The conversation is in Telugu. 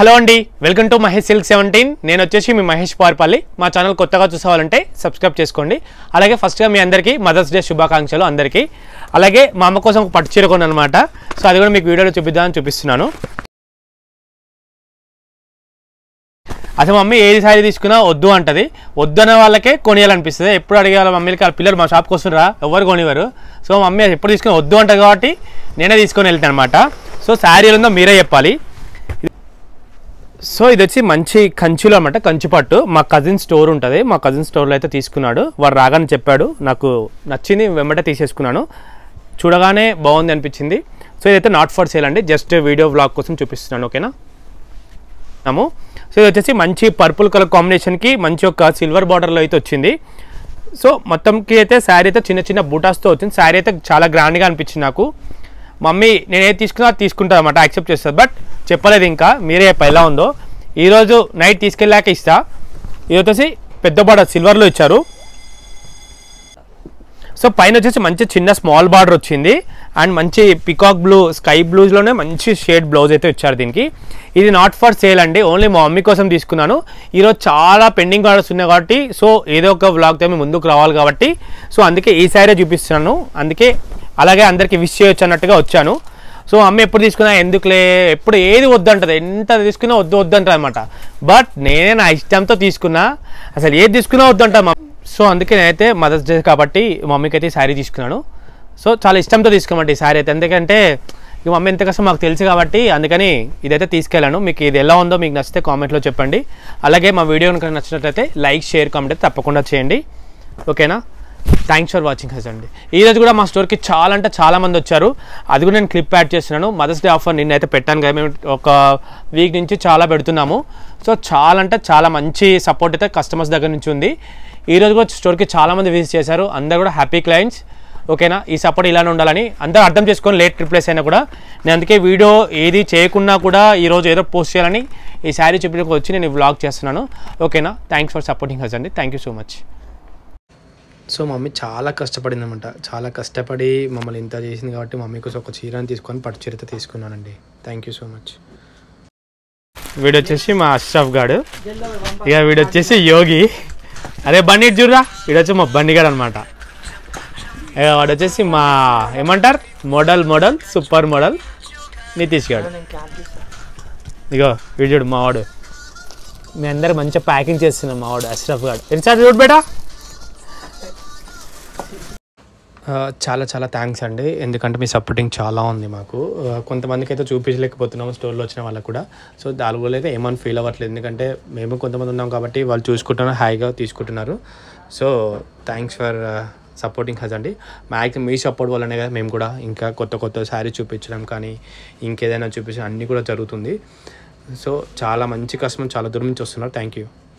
హలో అండి welcome to Mahesh silk seventeen నేను వచ్చేసి మీ మహేష్ పార్పల్లి మా ఛానల్ కొత్తగా చూసేవాలంటే సబ్స్క్రైబ్ చేసుకోండి అలాగే ఫస్ట్గా మీ అందరికీ మదర్స్ డే శుభాకాంక్షలు అందరికీ అలాగే మా అమ్మ కోసం ఒక పట్టు చీర అనమాట సో అది కూడా మీకు వీడియోలో చూపిద్దామని చూపిస్తున్నాను అసలు మమ్మీ ఏది సారీ తీసుకున్నా వద్దు అంటది వద్దు అనే వాళ్ళకే కొనియాలనిపిస్తుంది ఎప్పుడు అడిగే మమ్మీలకి వాళ్ళ పిల్లలు మా షాప్కి వస్తుండ్రా ఎవరు కొనివ్వరు సో మమ్మీ ఎప్పుడు తీసుకుని వద్దు అంటది కాబట్టి నేనే తీసుకొని వెళ్తాను అనమాట సో శారీ ఉందో మీరే చెప్పాలి సో ఇది వచ్చి మంచి కంచిలో అనమాట కంచి పట్టు మా కజిన్ స్టోర్ ఉంటుంది మా కజిన్ స్టోర్లో అయితే తీసుకున్నాడు వాడు రాగానే చెప్పాడు నాకు నచ్చింది వెంబటే తీసేసుకున్నాను చూడగానే బాగుంది అనిపించింది సో ఇదైతే నాట్ ఫర్ సేల్ అండి జస్ట్ వీడియో వ్లాగ్ కోసం చూపిస్తున్నాను ఓకేనా ము సో ఇది వచ్చేసి మంచి పర్పుల్ కలర్ కాంబినేషన్కి మంచి ఒక సిల్వర్ బార్డర్లో అయితే వచ్చింది సో మొత్తంకి అయితే శారీ అయితే చిన్న చిన్న బూటాస్తో వచ్చింది శారీ అయితే చాలా గ్రాండ్గా అనిపించింది నాకు మమ్మీ నేను ఏది తీసుకున్నా అది తీసుకుంటా అనమాట యాక్సెప్ట్ చేస్తుంది బట్ చెప్పలేదు ఇంకా మీరే చెప్ప ఎలా ఉందో ఈరోజు నైట్ తీసుకెళ్ళాక ఇస్తా ఇది వచ్చేసి పెద్ద బార్డర్ సిల్వర్లో ఇచ్చారు సో పైన వచ్చేసి మంచి చిన్న స్మాల్ బార్డర్ వచ్చింది అండ్ మంచి పికాక్ బ్లూ స్కై బ్లూస్లోనే మంచి షేడ్ బ్లౌజ్ అయితే ఇచ్చారు దీనికి ఇది నాట్ ఫర్ సేల్ అండి ఓన్లీ మా మమ్మీ కోసం తీసుకున్నాను ఈరోజు చాలా పెండింగ్ ఆర్డర్స్ ఉన్నాయి కాబట్టి సో ఏదో ఒక వ్లాగ్తో మేము ముందుకు రావాలి కాబట్టి సో అందుకే ఈ సారీ చూపిస్తున్నాను అందుకే అలాగే అందరికీ విష్ చేయొచ్చు అన్నట్టుగా వచ్చాను సో అమ్మ ఎప్పుడు తీసుకున్నా ఎందుకులే ఎప్పుడు ఏది వద్దంటది ఎంత తీసుకున్నా వద్దు వద్దంటది అనమాట బట్ నేనే నా ఇష్టంతో తీసుకున్నా అసలు ఏది తీసుకున్నా వద్దంటా మా సో అందుకే నేనైతే మదర్స్ డే కాబట్టి మమ్మీకి అయితే శారీ తీసుకున్నాను సో చాలా ఇష్టంతో తీసుకోమంటే ఈ శారీ అయితే ఎందుకంటే ఇక మమ్మీ ఎంత కష్టం మాకు తెలుసు కాబట్టి అందుకని ఇదైతే తీసుకెళ్ళాను మీకు ఇది ఎలా ఉందో మీకు నచ్చితే కామెంట్లో చెప్పండి అలాగే మా వీడియో కనుక నచ్చినట్లయితే లైక్ షేర్ కామెంట్ అయితే తప్పకుండా చేయండి ఓకేనా థ్యాంక్స్ ఫర్ వాచింగ్ హస్ అండి ఈ రోజు కూడా మా స్టోర్కి చాలా అంటే చాలా మంది వచ్చారు అది కూడా నేను క్లిప్ యాడ్ చేస్తున్నాను మదర్స్ డే ఆఫర్ నిన్న అయితే పెట్టాను కదా మేము ఒక వీక్ నుంచి చాలా పెడుతున్నాము సో చాలా అంటే చాలా మంచి సపోర్ట్ అయితే కస్టమర్స్ దగ్గర నుంచి ఉంది ఈ రోజు కూడా స్టోర్కి చాలా మంది విజిట్ చేశారు అందరు కూడా హ్యాపీ క్లయింట్స్ ఓకేనా ఈ సపోర్ట్ ఇలానే ఉండాలని అందరూ అర్థం చేసుకొని లేట్ రిప్లేస్ అయినా కూడా నేను అందుకే వీడియో ఏది చేయకున్నా కూడా ఈరోజు ఏదో పోస్ట్ చేయాలని ఈ శారీ చూపించడానికి వచ్చి నేను వ్లాగ్ చేస్తున్నాను ఓకేనా థ్యాంక్స్ ఫర్ సపోర్టింగ్ హస్ అండి thank you so much so mummy చాలా కష్టపడింది అనమాట చాలా కష్టపడి మమ్మల్ని ఇంత చేసింది కాబట్టి మమ్మీ కోసం ఒక చీరని తీసుకొని పట్టు చీరతో తీసుకున్నానండి థ్యాంక్ యూ సో మచ్ వీడు వచ్చేసి మా అష్రఫ్ గాడు ఇక వీడు వచ్చేసి యోగి అదే బండి ఇటు చూడరా వీడు వచ్చి మా బండి గాడు అనమాట ఇక వాడు వచ్చేసి మా ఏమంటారు model model super model Nitish గాడు ఇగో వీడు చూడు మావాడు మీ అందరు మంచిగా ప్యాకింగ్ చేస్తున్నాం మావాడు అష్రఫ్ గాడు ఎన్నిసార్లు చూడు బేటా ఆ, చాలా చాలా థ్యాంక్స్ అండి ఎందుకంటే మీ సపోర్టింగ్ చాలా ఉంది మాకు ఆ, కొంతమందికి అయితే చూపించలేకపోతున్నాము స్టోర్లో వచ్చిన వాళ్ళకి కూడా సో దాని వల్ల అయితే ఏమని ఫీల్ అవ్వట్లేదు ఎందుకంటే మేము కొంతమంది ఉన్నాం కాబట్టి వాళ్ళు చూసుకుంటున్నారు హాయిగా తీసుకుంటున్నారు so thanks for supporting us అండి మ్యాక్సిమం మీ సపోర్ట్ వల్లనే కదా మేము కూడా ఇంకా కొత్త కొత్త శారీ చూపించడం కానీ ఇంకేదైనా చూపించడం అన్నీ కూడా జరుగుతుంది సో చాలా మంచి కస్టమర్ చాలా దూరం నుంచి వస్తున్నారు థ్యాంక్ యూ